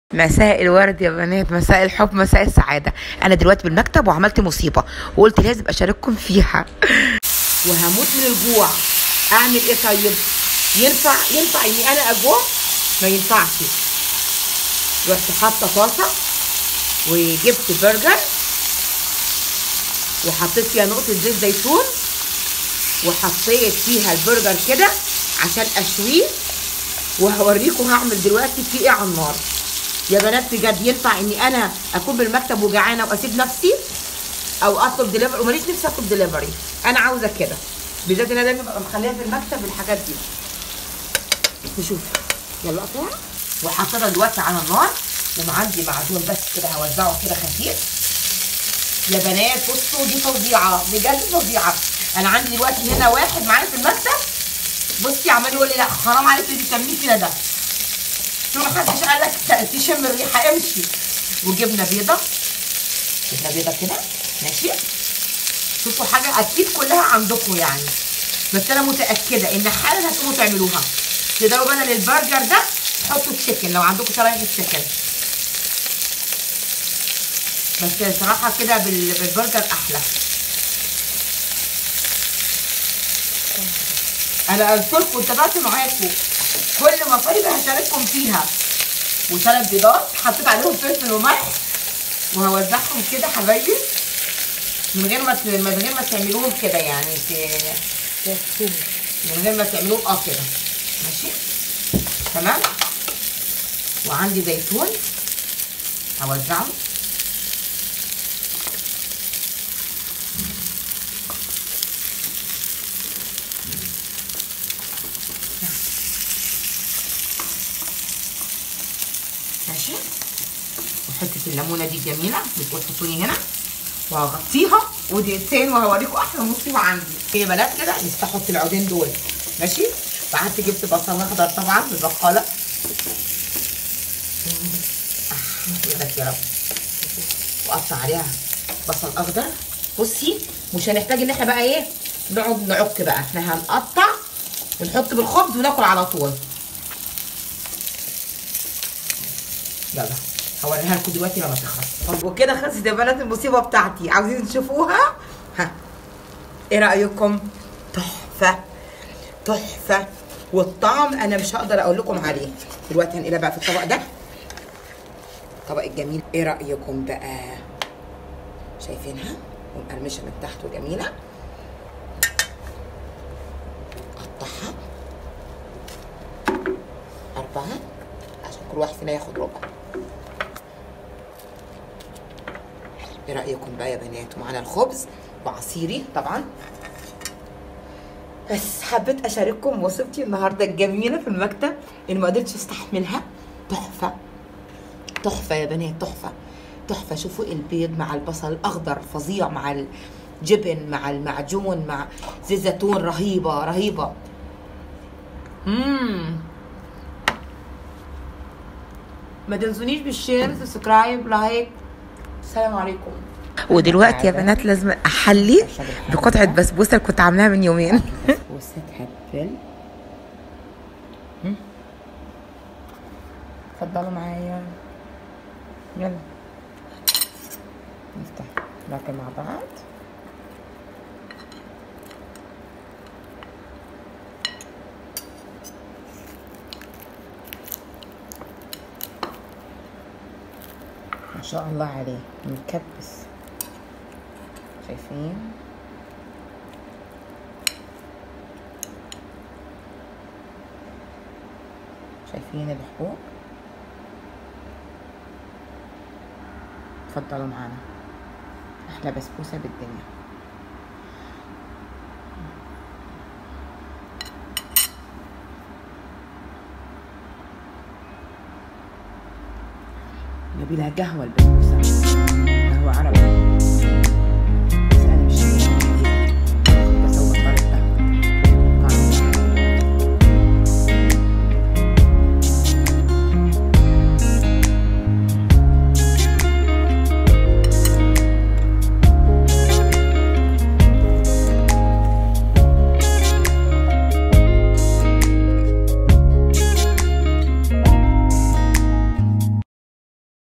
مساء الورد يا بنات مساء الحب مساء السعادة أنا دلوقتي بالمكتب وعملت مصيبة وقلت لازم أشارككم فيها وهموت من الجوع أعمل إيه طيب ينفع ينفع إني أنا أجوع ما ينفعش رحت حاطة طاسة وجبت برجر وحطيت فيها نقطة زيت زيتون وحطيت فيها البرجر كده عشان أشويه وهوريكم هعمل دلوقتي فيه ايه على النار يا بنات بجد ينفع اني انا اكون بالمكتب وجعانه واسيب نفسي او اطلب دليفري وماليش نفسي اطلب دليفري انا عاوزه كده بالذات ان انا دايما ببقى مخليها في المكتب الحاجات دي نشوف يلا اقطع وحطيتها دلوقتي على النار وعندي معجون بس كده هوزعه كده خفيف يا بنات بصوا دي فظيعه بجد فظيعه انا عندي دلوقتي هنا واحد معايا في المكتب بصي عمال يقول لي لا حرام عليك اللي بتعمليه فينا ده شو ما حدش قال لك تشم الريحه امشي وجبنه بيضه جبنه بيضه كده ماشي شوفوا حاجه اكيد كلها عندكم يعني بس انا متاكده ان حالا هتقوموا تعملوها تقدروا بدل البرجر ده تحطوا تشيكن لو عندكم شرايح التشيكن بس صراحه كده بالبرجر احلى انا قلت لكم اتفقت معاكم كل مصايب هشارككم فيها وثلاث بيضات حطيت عليهم فلفل وملح وهوزعهم كده حبايبي من غير ما من غير ما تعملوهم كده يعني من غير ما تعملوهم اه كده ماشي تمام وعندي زيتون هوزعه ماشي وحته الليمونه دي جميله بتقول تحطوني هنا وهغطيها ودقيقتين وهوريكم احلى مصيبه عندي هي بنات كده لسه احط العودين دول ماشي وقعدت جبت بصل اخضر طبعا من البقاله لك يا رب وقطع عليها بصل اخضر بصي مش هنحتاج ان احنا بقى ايه نقعد نعك بقى احنا هنقطع ونحط بالخبز وناكل على طول يلا هوريها لكم دلوقتي لما تخلص وكده خلصت يا بنات المصيبه بتاعتي عاوزين تشوفوها ها ايه رايكم تحفه تحفه والطعم انا مش هقدر اقول لكم عليه دلوقتي هنقلها بقى في الطبق ده الطبق الجميل ايه رايكم بقى شايفينها ومقرمشه من تحت وجميله قطعها اربعه عشان كل واحد فينا ياخد ربع ايه رايكم بقى يا بنات ومعانا الخبز وعصيري طبعا بس حبيت اشارككم مصيبتي النهارده الجميله في المكتب اللي ما قدرتش استحملها تحفه تحفه يا بنات تحفه تحفه شوفوا البيض مع البصل الاخضر فظيع مع الجبن مع المعجون مع زيت زيتون رهيبه رهيبه امم ما تنسونيش بالشير سبسكرايب لايك السلام عليكم ودلوقتي يا بنات لازم احلي بقطعه بسبوسه اللي كنت عاملاها من يومين بسبوسه تهبل اتفضلوا معايا يلا نفتح ناكل مع بعض ما شاء الله عليه مكبس شايفين شايفين الحبوب اتفضلوا معانا احلى بسبوسه بالدنيا نبيلها قهوه البسبوسه قهوه عربي